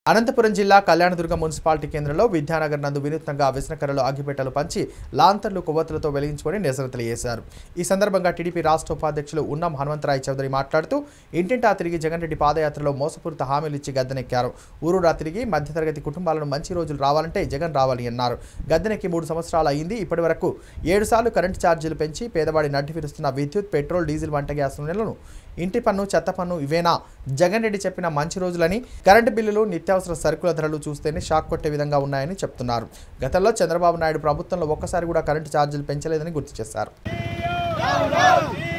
అనంతపురం జిల్లా కళ్యాణదుర్గం మున్సిపాలిటీ కేంద్రంలో విద్యానగర్ నందు వినూత్నంగా వ్యసనకరలు అగ్గిపెట్టెలు పంచి లాంతర్లు కొవ్వొత్తులతో వెలిగించుకొని నిరసన తెలియజేశారు ఈ సందర్భంగా టీడీపీ రాష్ట్ర ఉపాధ్యక్షులు ఉన్నం హనుమంతరాయ్ చౌదరి మాట్లాడుతూ ఇంటింటా తిరిగి జగన్ రెడ్డి పాదయాత్రలో మోసపూరిత హామీలు ఇచ్చి గద్దెనెక్కారు ఊరూరా తిరిగి మధ్యతరగతి కుటుంబాలను మంచి రోజులు రావాలంటే జగన్ రావాలి అన్నారు గద్దెనెక్కి మూడు సంవత్సరాలు అయింది ఇప్పటి వరకు ఏడు సార్లు కరెంటు ఛార్జీలు పెంచి పేదవాడి నడ్డి విరుస్తున్న విద్యుత్ పెట్రోల్ డీజిల్ వంట గ్యాస్ నూనెలను ఇంటి పన్ను చెత్త పన్ను ఇవేనా జగన్ రెడ్డి చెప్పిన మంచి రోజులని కరెంటు బిల్లులు నిత్యావసర సరుకుల ధరలు చూస్తేనే షాక్ కొట్టే విధంగా ఉన్నాయని చెప్తున్నారు గతంలో చంద్రబాబు నాయుడు ప్రభుత్వంలో ఒక్కసారి కూడా కరెంటు ఛార్జీలు పెంచలేదని గుర్తు చేశారు Down, down,